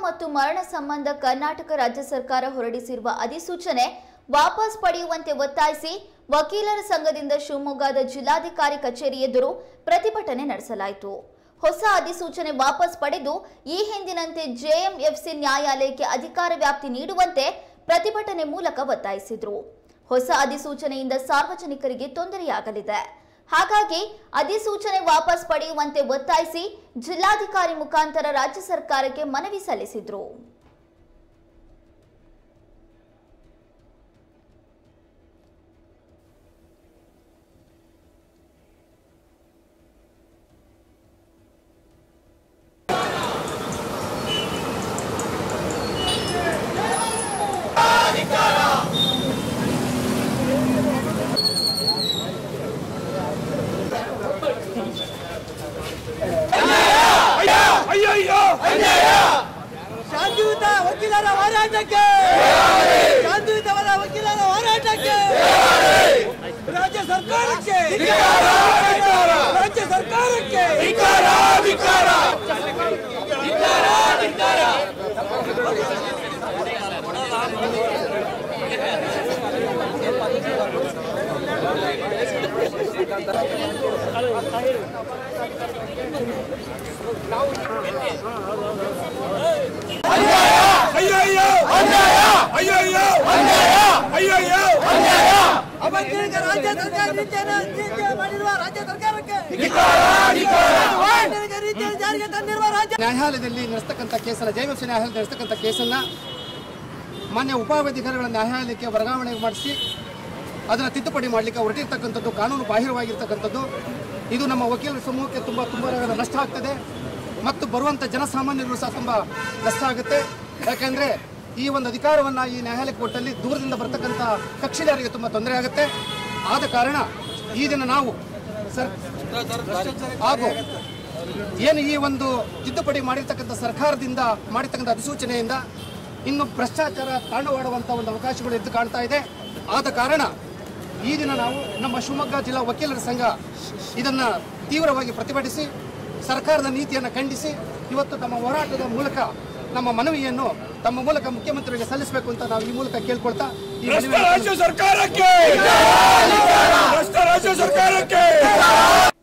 ಮತ್ತು ಮರಣ ಸಂಬಂಧ ಕರ್ನಾಟಕ ರಾಜ್ಯ ಸರ್ಕಾರ ಹೊರಡಿಸಿರುವ ಅಧಿಸೂಚನೆ ವಾಪಸ್ ಪಡೆಯುವಂತೆ ಒತ್ತಾಯಿಸಿ ವಕೀಲರ ಸಂಘದಿಂದ ಶಿವಮೊಗ್ಗದ ಜಿಲ್ಲಾಧಿಕಾರಿ ಕಚೇರಿ ಎದುರು ಪ್ರತಿಭಟನೆ ನಡೆಸಲಾಯಿತು ಹೊಸ ಅಧಿಸೂಚನೆ ವಾಪಸ್ ಪಡೆದು ಈ ಹಿಂದಿನಂತೆ ಜೆಎಂಎಫ್ಸಿ ನ್ಯಾಯಾಲಯಕ್ಕೆ ಅಧಿಕಾರ ವ್ಯಾಪ್ತಿ ನೀಡುವಂತೆ ಪ್ರತಿಭಟನೆ ಮೂಲಕ ಒತ್ತಾಯಿಸಿದ್ರು ಹೊಸ ಅಧಿಸೂಚನೆಯಿಂದ ಸಾರ್ವಜನಿಕರಿಗೆ ತೊಂದರೆಯಾಗಲಿದೆ ಹಾಗಾಗಿ ಅಧಿಸೂಚನೆ ವಾಪಸ್ ಪಡೆಯುವಂತೆ ಒತ್ತಾಯಿಸಿ ಜಿಲ್ಲಾಧಿಕಾರಿ ಮುಖಾಂತರ ರಾಜ್ಯ ಸರ್ಕಾರಕ್ಕೆ ಮನವಿ ಸಲ್ಲಿಸಿದ್ರು ಅಯ್ಯಯ್ಯೋ ಶಾಂತಿಯುತ ವಕೀಲರ ಹೋರಾಟಕ್ಕೆ ಶಾಂತಿಯುತವರ ವಕೀಲರ ಹೋರಾಟಕ್ಕೆ ರಾಜ್ಯ ಸರ್ಕಾರಕ್ಕೆ ರಾಜ್ಯ ಸರ್ಕಾರಕ್ಕೆ ಧಿಕ್ಕಾರ ಧಿಕ್ಕಾರ ಅಯ್ಯಯ್ಯೋ ಅಯ್ಯಯ್ಯೋ ಅಯ್ಯಯ್ಯೋ ಅವೈಜ್ಞಾನಿಕ ರಾಜ್ಯ ಸರ್ಕಾರ ನೀತಿಯನ್ನು ನೀತಿ ಮಾಡಿರುವ ರಾಜ್ಯ ಸರ್ಕಾರಕ್ಕೆ ಧಿಕ್ಕಾರ ಧಿಕ್ಕಾರ ಅವೈಜ್ಞಾನಿಕ ರೀತಿಯಲ್ಲಿ ಜಾರಿಗೆ ತಂದಿರುವ ರಾಜ್ಯ ನ್ಯಾಯಾಲಯದಲ್ಲಿ ನಡೆಸ್ತಕ್ಕಂಥ ಕೇಸನ್ನ ಜೈವಸಿ ನ್ಯಾಯಾಲಯದಲ್ಲಿ ನಡೆಸ್ತಕ್ಕಂಥ ಕೇಸನ್ನ ಮಾನ್ಯ ಉಪಾಧಿಕಾರಿಗಳ ನ್ಯಾಯಾಲಯಕ್ಕೆ ವರ್ಗಾವಣೆ ಮಾಡಿಸಿ ಅದನ್ನು ತಿದ್ದುಪಡಿ ಮಾಡಲಿಕ್ಕೆ ಹೊರಟಿರ್ತಕ್ಕಂಥದ್ದು ಕಾನೂನು ಬಾಹಿರವಾಗಿರ್ತಕ್ಕಂಥದ್ದು ಇದು ನಮ್ಮ ವಕೀಲರ ಸಮೂಹಕ್ಕೆ ತುಂಬ ತುಂಬ ನಷ್ಟ ಆಗ್ತದೆ ಮತ್ತು ಬರುವಂಥ ಜನಸಾಮಾನ್ಯರು ಸಹ ತುಂಬ ನಷ್ಟ ಆಗುತ್ತೆ ಯಾಕೆಂದರೆ ಈ ಒಂದು ಅಧಿಕಾರವನ್ನು ಈ ನ್ಯಾಯಾಲಯಕ್ಕೆ ಕೊಟ್ಟಲ್ಲಿ ದೂರದಿಂದ ಬರ್ತಕ್ಕಂಥ ಕಕ್ಷಿದಾರರಿಗೆ ತುಂಬ ತೊಂದರೆ ಆಗುತ್ತೆ ಆದ ಕಾರಣ ಈ ದಿನ ನಾವು ಸರ್ ಹಾಗೂ ಏನು ಈ ಒಂದು ತಿದ್ದುಪಡಿ ಮಾಡಿರ್ತಕ್ಕಂಥ ಸರ್ಕಾರದಿಂದ ಮಾಡಿರ್ತಕ್ಕಂಥ ಅಧಿಸೂಚನೆಯಿಂದ ಇನ್ನು ಭ್ರಷ್ಟಾಚಾರ ತಾಂಡವಾಡುವಂಥ ಒಂದು ಅವಕಾಶಗಳು ಎದ್ದು ಕಾಣ್ತಾ ಇದೆ ಆದ ಕಾರಣ ಈ ದಿನ ನಾವು ನಮ್ಮ ಶಿವಮೊಗ್ಗ ಜಿಲ್ಲಾ ವಕೀಲರ ಸಂಘ ಇದನ್ನ ತೀವ್ರವಾಗಿ ಪ್ರತಿಭಟಿಸಿ ಸರ್ಕಾರದ ನೀತಿಯನ್ನು ಖಂಡಿಸಿ ಇವತ್ತು ತಮ್ಮ ಹೋರಾಟದ ಮೂಲಕ ನಮ್ಮ ಮನವಿಯನ್ನು ತಮ್ಮ ಮೂಲಕ ಮುಖ್ಯಮಂತ್ರಿಗೆ ಸಲ್ಲಿಸಬೇಕು ಅಂತ ನಾವು ಈ ಮೂಲಕ ಕೇಳ್ಕೊಳ್ತಾ ಈ ಭ್ರಷ್ಟ ಮನವಿಯನ್ನು ರಾಜ್ಯ ಸರ್ಕಾರಕ್ಕೆ ಭ್ರಷ್ಟ ರಾಜ್ಯ ಸರ್ಕಾರಕ್ಕೆ